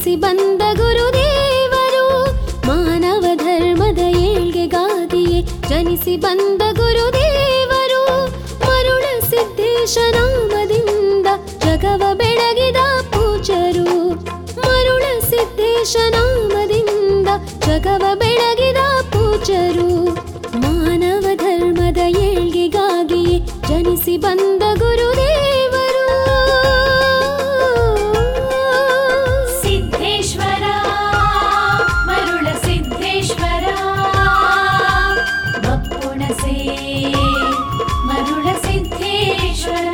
ಜನಿಸಿ ಬಂದ ಗುರುದೇವರು ಮಾನವ ಧರ್ಮದ ಏಳ್ಗೆಗಾಗಿಯೇ ಜನಿಸಿ ಬಂದ ಗುರುದೇವರು ಮರುಳ ಸಿದ್ದೇಶ ನಾಮದಿಂದ ಜಗವ ಬೆಳಗಿದ ಪೂಜರು ಮರುಳ ಸಿದ್ದೇಶ ನಾಮದಿಂದ ಜಗವ ಬೆಳಗಿದ ಪೂಜರು ಮಾನವ ಧರ್ಮದ ಏಳ್ಗೆಗಾಗಿಯೇ ಜನಿಸಿ ಬಂದ ಗುರುದೇವರು ಸಿದ್ದೇಶ್ವರ ಮರುಳ ಸಿದ್ದೇಶ್ವರ ಬಪ್ಪುಣಸೆ ಮರುಳ ಸಿದ್ದೇಶ್ವರ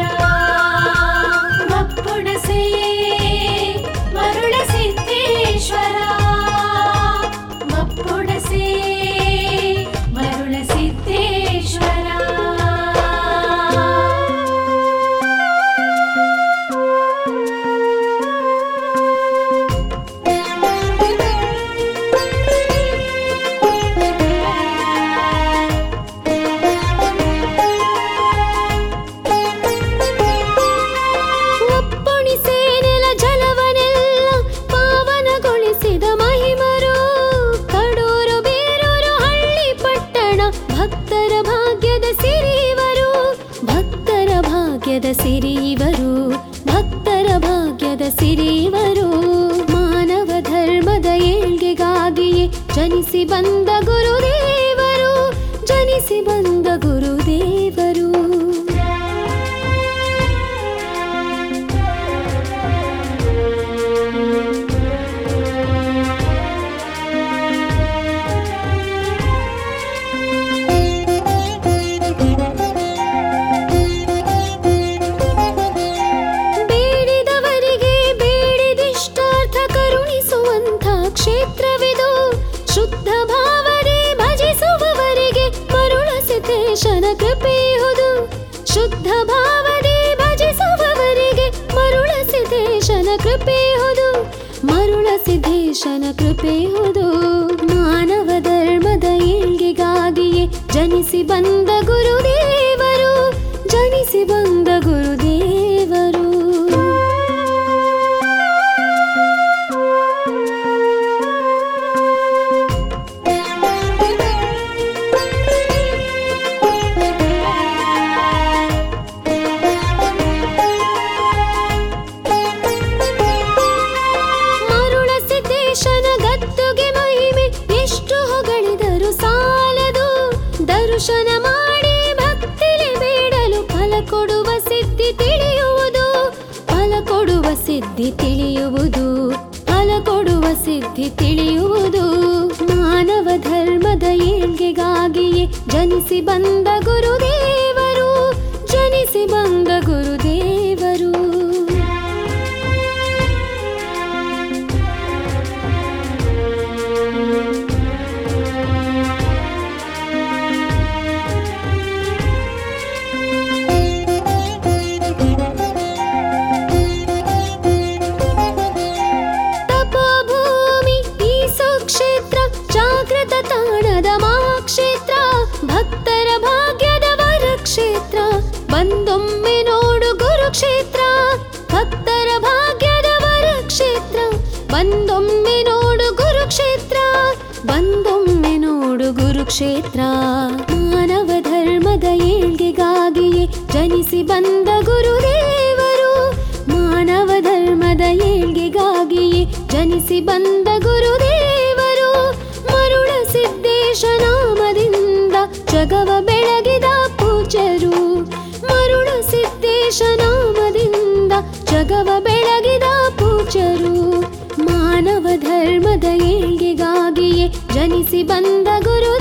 ಬಪ್ಪುಣಸೆ ಮರುಳ ಸಿದ್ದೇಶ್ವರ ಬಪ್ಪುಣಸೆ ಮರುಳ ಸಿದ್ದೇಶ್ವರ ಒಪ್ಪಣಿಸೆ ನೆಲ ಜಲವನೆಲ್ಲ ಪಾವನಗೊಳಿಸಿದ ಮಹಿಮರು ಕಡೂರು ಬೇರೂರು ಹಳ್ಳಿ ಪಟ್ಟಣ ಭಕ್ತರ ಭಾಗ್ಯದ ಸಿರಿವರು ಭಕ್ತರ ಭಾಗ್ಯದ ಸಿರಿವರು ಭಕ್ತರ ಭಾಗ್ಯದ ಸಿರಿವರು ಮಾನವ ಧರ್ಮದ ಏಳ್ಗೆಗಾಗಿಯೇ ಜನಿಸಿ ಬಂದ ಗುರುದೇವರು ಜನಿಸಿ ಬಂದ ಗುರುದೇವರು ಬೇಡಿದವರಿಗೆ ಬೇಡಿದಿಷ್ಟಾರ್ಥ ಕರುಣಿಸುವಂಥ ಕ್ಷೇತ್ರವಿದು ಶುದ್ಧ ಭಾವನೆ ಭಜಿಸುವವರಿಗೆ ಮರುಳ ಸಿದ್ದೇಶನ ಕೃಪೆಯುವುದು ಶುದ್ಧ ಭಾವನೆ ಭಜಿಸುವವರಿಗೆ ಮರುಳ ಸಿದ್ದೇಶನ ಕೃಪೆಯುವುದು ಮರುಳ ಸಿದ್ದೇಶನ ಕೃಪೆಯುವುದು ಮಾನವ ಧರ್ಮದ ಏಳ್ಗೆಗಾಗಿಯೇ ಜನಿಸಿ ಬಂದ ಗುರುದೇವರು ಜನಿಸಿ ಬಂದ ಗುರುದೇವರು ಮರುಳ ಸಿದ್ದೇಶನ ಗದ್ದುಗೆ ಮಹಿಮೆ ಎಷ್ಟು ಹೊಗಳಿದರು ಸಾಲದು ದರ್ಶನ ಮಾಡಿ ಭಕ್ತಿಲಿ ಬೇಡಲು ಫಲ ಕೊಡುವ ಸಿದ್ಧಿ ತಿಳಿಯುವುದು ಫಲ ಕೊಡುವ ಸಿದ್ಧಿ ತಿಳಿಯುವುದು ಫಲ ಕೊಡುವ ಸಿದ್ಧಿ ತಿಳಿಯುವುದು ಮಾನವ ಧರ್ಮದ ಏಳ್ಗೆಗಾಗಿಯೇ ಜನಿಸಿ ಬಂದ ಗುರುದೇವರು ಜನಿಸಿ ಬಂದ ಗುರುದೇವರು ತಪೋಭೂಮಿ ಈ ಸುಕ್ಷೇತ್ರ ಜಾಗೃತ ತಾಣದ ಮಹಾಕ್ಷೇತ್ರ ಭಕ್ತರ ಭಾಗ್ಯದ ವರ ಕ್ಷೇತ್ರ ಬಂದೊಮ್ಮೆ ನೋಡು ಗುರುಕ್ಷೇತ್ರ ಭಕ್ತರ ಭಾಗ್ಯದ ವರ ಕ್ಷೇತ್ರ ಬಂದೊಮ್ಮೆ ನೋಡು ಗುರುಕ್ಷೇತ್ರ ಬಂದೊಮ್ಮೆ ನೋಡು ಗುರುಕ್ಷೇತ್ರ ಮಾನವ ಧರ್ಮದ ಏಳ್ಗೆಗಾಗಿಯೇ ಜನಿಸಿ ಬಂದ ಗುರುದೇವರು ಮಾನವ ಧರ್ಮದ ಏಳ್ಗೆಗಾಗಿಯೇ ಜನಿಸಿ ಬಂದ ಗುರುದೇವರು ಮರುಳ ಸಿದ್ದೇಶ ನಾಮದಿಂದ ಜಗವ ಬೆಳಗಿದ ಪೂಜರು ಮರುಳ ಸಿದ್ದೇಶ ನಾಮದಿಂದ ಜಗವ ಬೆಳಗಿದ ಪೂಜರು ಮಾನವ ಧರ್ಮದ ಏಳ್ಗೆಗಾಗಿಯೇ ಜನಿಸಿ ಬಂದ ಗುರು